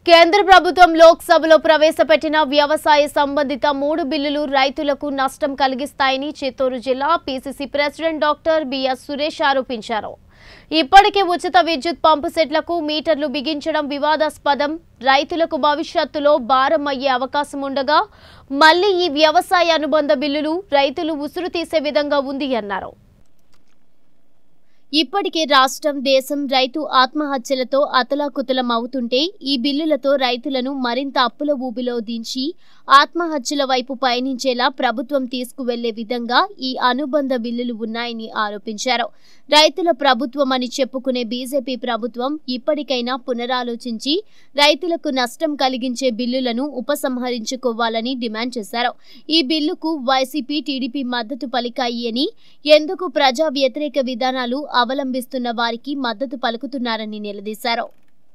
కేంద్ర ప్రభుత్వం లోక్సభలో ప్రవేశపెట్టిన వ్యవసాయ సంబంధిత మూడు బిల్లులు రైతులకు నష్టం కలిగిస్తాయని చిత్తూరు జిల్లా PCC president doctor BS Suresh ఆరోపించారు ఇప్పటికే ఉచిత విద్యుత్ పంపు సెట్లకు మీటర్లు బిగించడం వివాదాస్పదం రైతులకు భవిష్యత్తులో భారం అయ్యే అవకాశం ఉండగా మళ్లీ ఈ వ్యవసాయ అనుబంధ బిల్లులు రైతులు ఉసురు తీసే విధంగా ఉంది అన్నారు ఇప్పటికే రాష్ట్రం దేశం రైతు ఆత్మహత్యలతో అతలాకుతలం అవుతుంటే ఈ బిల్లులతో రైతులను మరింత అప్పుల ఊబిలో దించి ఆత్మహత్యల వైపు పయనించేలా ప్రభుత్వం తీసుకువెళ్లే విధంగా ఈ అనుబంధ బిల్లులు ఉన్నాయని ఆరోపించారు రైతుల ప్రభుత్వం అని చెప్పుకునే బీజేపీ ప్రభుత్వం ఇప్పటికైనా పునరాలోచించి రైతులకు నష్టం కలిగించే బిల్లులను ఉపసంహరించుకోవాలని డిమాండ్ చేశారు ఈ బిల్లుకు వైసీపీ టీడీపీ మద్దతు పలికాయి అని ఎందుకు ప్రజా వ్యతిరేక విధానాలు అవలంబిస్తున్న వారికి మద్దతు పలుకుతున్నారని నిలదీశారు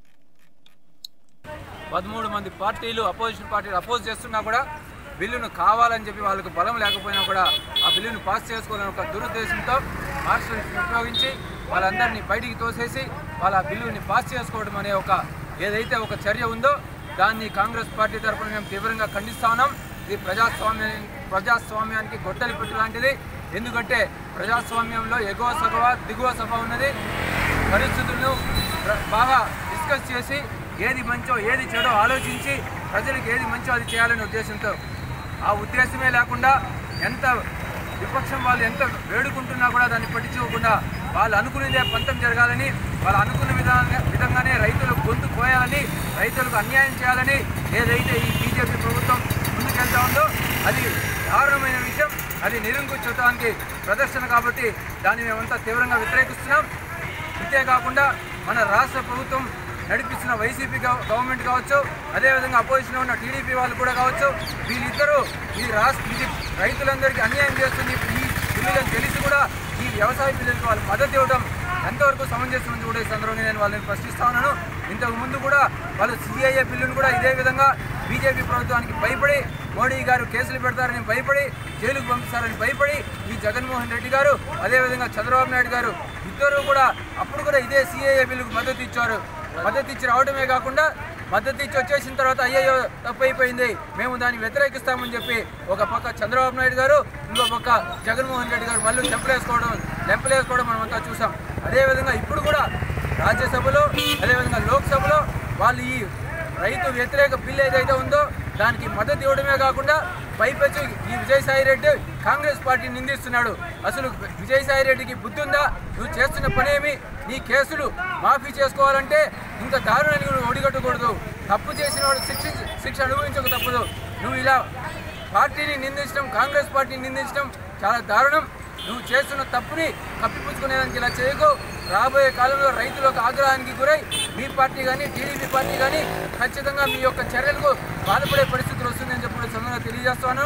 పదమూడు మంది పార్టీలు అపోజిషన్ పార్టీలు అపోజ్ చేస్తున్నా కూడా బిల్లును కావాలని చెప్పి వాళ్ళకు బలం లేకపోయినా కూడా ఆ బిల్లును పాస్ చేసుకోవాలని ఒక దురుద్దేశంతో మార్క్సిస్ట్ ఉపయోగించి వాళ్ళందరినీ బయటికి తోసేసి వాళ్ళ ఆ బిల్లుని పాస్ చేసుకోవడం అనే ఒక ఏదైతే ఒక చర్య ఉందో దాన్ని కాంగ్రెస్ పార్టీ తరఫున మేము తీవ్రంగా ఖండిస్తా ఉన్నాం ఇది ప్రజాస్వామ్య ప్రజాస్వామ్యానికి గొడ్డలి పెట్టు లాంటిది ఎందుకంటే ప్రజాస్వామ్యంలో ఎగువ సభ దిగువ సభ ఉన్నది పరిస్థితులను ప్ర- బాగా డిస్కస్ చేసి ఏది మంచో ఏది చెడో ఆలోచించి ప్రజలకు ఏది మంచో అది చేయాలనే ఉద్దేశంతో ఆ ఉద్దేశమే లేకుండా ఎంత విపక్షం వాళ్ళు ఎంత వేడుకుంటున్నా కూడా దాన్ని పట్టించుకోకుండా వాళ్ళు అనుకునేదే పంతం జరగాలని వాళ్ళు అనుకున్న విధంగా విధంగానే రైతులు గొంతు కోయాలని రైతులకు అన్యాయం చేయాలని ఏదైతే ఈ బీజేపీ ప్రభుత్వం ముందుకెళ్తా ఉందో అది దారుణమైన విషయం అది నిరంకుశత్వానికి ప్రదర్శన కాబట్టి దాన్ని మేమంతా తీవ్రంగా వ్యతిరేకిస్తున్నాం అంతేకాకుండా మన రాష్ట్ర ప్రభుత్వం నడిపిస్తున్న వైసీపీ గవ- గవర్నమెంట్ కావచ్చు అదేవిధంగా అపోజిషన్ ఉన్న టీడీపీ వాళ్ళు కూడా కావచ్చు వీళ్ళిద్దరూ ఈ రాష్ట్ర ఇది రైతులందరికీ అన్యాయం చేస్తుంది ఈ బిల్లులను తెలిసి కూడా ఈ వ్యవసాయ బిల్లులకు వాళ్ళు మద్దతు ఇవ్వడం ఎంతవరకు సమంజసం ఉంది కూడా ఈ సందర్భంగా నేను వాళ్ళని ప్రశ్నిస్తా ఉన్నాను ఇంతకు ముందు కూడా వాళ్ళు సిఐఏ బిల్లును కూడా ఇదే విధంగా బీజేపీ ప్రభుత్వానికి భయపడి మోడీ గారు కేసులు పెడతారని భయపడి జైలుకు పంపిస్తారని భయపడి ఈ జగన్మోహన్ రెడ్డి గారు అదేవిధంగా చంద్రబాబు నాయుడు గారు ఇద్దరు కూడా అప్పుడు కూడా ఇదే సిఏఏ బిల్లుకు మద్దతు ఇచ్చారు మద్దతు ఇచ్చి రావడమే కాకుండా మద్దతు ఇచ్చి వచ్చేసిన తర్వాత అయ్యయ్యో తప్పు అయిపోయింది మేము దాన్ని వ్యతిరేకిస్తామని చెప్పి ఒక పక్క చంద్రబాబు నాయుడు గారు ఇంకో పక్క జగన్మోహన్ రెడ్డి గారు మళ్ళీ చెంపలేసుకోవడం లెంపలేసుకోవడం మనం అంతా చూసాం అదేవిధంగా ఇప్పుడు కూడా రాజ్యసభలో అదేవిధంగా లోక్సభలో వాళ్ళు ఈ రైతు వ్యతిరేక బిల్ ఏదైతే ఉందో దానికి మద్దతు ఇవ్వడమే కాకుండా పైపెచ్చు ఈ విజయసాయి రెడ్డి కాంగ్రెస్ పార్టీని నిందిస్తున్నాడు అసలు విజయసాయి రెడ్డికి బుద్ధి ఉందా నువ్వు చేస్తున్న పనేమి నీ కేసులు మాఫీ చేసుకోవాలంటే ఇంత దారుణాన్ని నువ్వు ఒడిగట్టకూడదు తప్పు చేసిన వాడు శిక్ష శిక్ష అనుభవించక తప్పదు నువ్వు ఇలా పార్టీని నిందించడం కాంగ్రెస్ పార్టీని నిందించడం చాలా దారుణం నువ్వు చేస్తున్న తప్పుని కప్పిపుచ్చుకునేదానికి ఇలా చేయకు రాబోయే కాలంలో రైతులకు ఆగ్రహానికి గురై మీ పార్టీ కానీ టీడీపీ పార్టీ కానీ ఖచ్చితంగా మీ యొక్క చర్యలకు బాధపడే పరిస్థితులు వస్తుందని చెప్పి కూడా సందర్భంగా తెలియజేస్తాను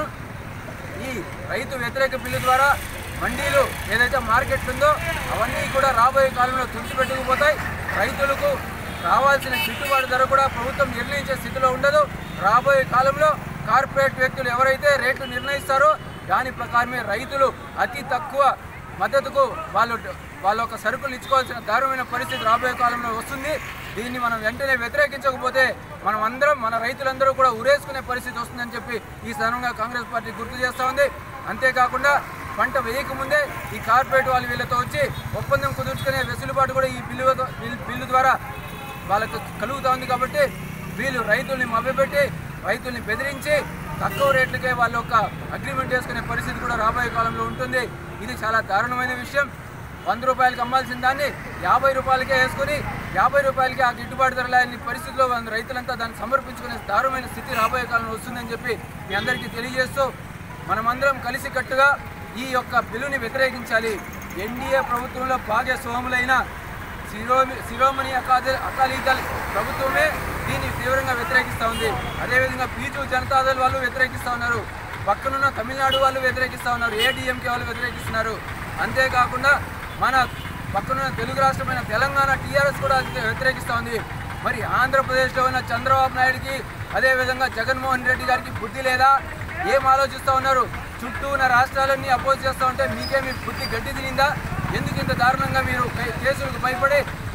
ఈ రైతు వ్యతిరేక బిల్లు ద్వారా మండీలు ఏదైతే మార్కెట్ ఉందో అవన్నీ కూడా రాబోయే కాలంలో తుడిచిపెట్టుకుపోతాయి రైతులకు రావాల్సిన గిట్టుబాటు ధర కూడా ప్రభుత్వం నిర్ణయించే స్థితిలో ఉండదు రాబోయే కాలంలో కార్పొరేట్ వ్యక్తులు ఎవరైతే రేట్లు నిర్ణయిస్తారో దాని ప్రకారమే రైతులు అతి తక్కువ మద్దతుకు వాళ్ళు వాళ్ళ యొక్క సరుకులు ఇచ్చుకోవాల్సిన దారుణమైన పరిస్థితి రాబోయే కాలంలో వస్తుంది దీన్ని మనం వెంటనే వ్యతిరేకించకపోతే మనం అందరం మన రైతులందరూ కూడా ఉరేసుకునే పరిస్థితి వస్తుందని చెప్పి ఈ సందర్భంగా కాంగ్రెస్ పార్టీ గుర్తు చేస్తూ ఉంది అంతేకాకుండా పంట వేయకముందే ఈ కార్పొరేట్ వాళ్ళు వీళ్ళతో వచ్చి ఒప్పందం కుదుర్చుకునే వెసులుబాటు కూడా ఈ బిల్లు బిల్- బిల్లు ద్వారా వాళ్ళకు కలుగుతూ ఉంది కాబట్టి వీళ్ళు రైతుల్ని మభ్యపెట్టి రైతుల్ని బెదిరించి తక్కువ రేట్లకే వాళ్ళ యొక్క అగ్రిమెంట్ చేసుకునే పరిస్థితి కూడా రాబోయే కాలంలో ఉంటుంది ఇది చాలా దారుణమైన విషయం వంద రూపాయలకి అమ్మాల్సిన దాన్ని యాభై రూపాయలకే వేసుకొని యాభై రూపాయలకి ఆ గిట్టుబాటు ధర లేని పరిస్థితిలో మన రైతులంతా దాన్ని సమర్పించుకునే దారుణమైన స్థితి రాబోయే కాలంలో వస్తుందని చెప్పి మీ అందరికీ తెలియజేస్తూ మనమందరం కలిసికట్టుగా ఈ యొక్క బిల్లుని వ్యతిరేకించాలి ఎన్డీఏ ప్రభుత్వంలో భాగస్వాములైన శిరోమి శిరోమణి అకాద అకాలీదల్ ప్రభుత్వమే దీన్ని తీవ్రంగా వ్యతిరేకిస్తూ ఉంది అదేవిధంగా బీజు జనతాదళ్ వాళ్ళు వ్యతిరేకిస్తూ ఉన్నారు పక్కనున్న తమిళనాడు వాళ్ళు వ్యతిరేకిస్తూ ఉన్నారు ఏడీఎంకే వాళ్ళు వ్యతిరేకిస్తున్నారు అంతేకాకుండా మన పక్కనున్న తెలుగు రాష్ట్రమైన తెలంగాణ టీఆర్ఎస్ కూడా అది వ్యతిరేకిస్తూ ఉంది మరి ఆంధ్రప్రదేశ్లో ఉన్న చంద్రబాబు నాయుడికి అదేవిధంగా జగన్మోహన్ రెడ్డి గారికి బుద్ధి లేదా ఏం ఆలోచిస్తూ ఉన్నారు చుట్టూ ఉన్న రాష్ట్రాలన్నీ అపోజ్ చేస్తూ ఉంటే మీకే మీ బుద్ధి గడ్డి తినిందా ఎందుకు ఇంత దారుణంగా మీరు కే- కేసులకు భయపడి ఈ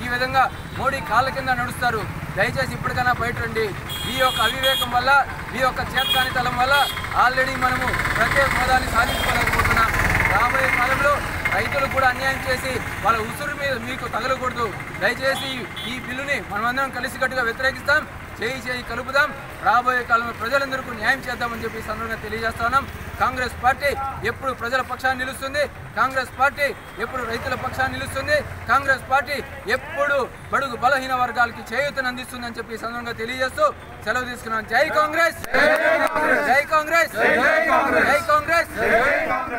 ఈ విధంగా మోడీ కాళ్ళ కింద నడుస్తారు దయచేసి ఇప్పటికైనా బయట రండి ఈ యొక్క అవివేకం వల్ల ఈ యొక్క చేతకానితనం వల్ల ఆల్రెడీ మనము ప్రత్యేక హోదాని సాధించుకోలేకపోతున్నాం రాబోయే కాలంలో రైతులకు కూడా అన్యాయం చేసి వాళ్ళ ఉసురు మీద మీకు తగలకూడదు దయచేసి ఈ బిల్లుని మనమందరం కలిసికట్టుగా వ్యతిరేకిస్తాం చేయి చేయి కలుపుదాం రాబోయే కాలంలో ప్రజలందరికీ న్యాయం చేద్దామని చెప్పి ఈ సందర్భంగా తెలియజేస్తున్నాం కాంగ్రెస్ పార్టీ ఎప్పుడు ప్రజల పక్షాన్ని నిలుస్తుంది కాంగ్రెస్ పార్టీ ఎప్పుడు రైతుల పక్షాన్ని నిలుస్తుంది కాంగ్రెస్ పార్టీ ఎప్పుడు బడుగు బలహీన వర్గాలకి చేయూతను అందిస్తుందని చెప్పి ఈ సందర్భంగా తెలియజేస్తూ సెలవు తీసుకున్నాం జై కాంగ్రెస్ జై కాంగ్రెస్ జై కాంగ్రెస్